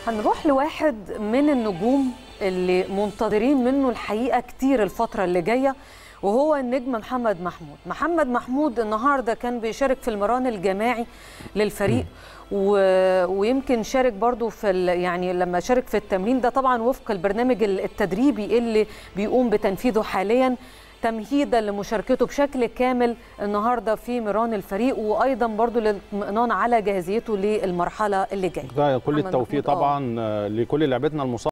هنروح لواحد من النجوم اللي منتظرين منه الحقيقه كتير الفتره اللي جايه وهو النجم محمد محمود محمد محمود النهارده كان بيشارك في المران الجماعي للفريق و... ويمكن شارك برضو في ال... يعني لما شارك في التمرين ده طبعا وفق البرنامج التدريبي اللي بيقوم بتنفيذه حاليا تمهيدا لمشاركته بشكل كامل النهارده في مران الفريق وايضا برضو للاطمئنان على جاهزيته للمرحله اللي جايه كل التوفيق طبعا لكل لعبتنا المصابه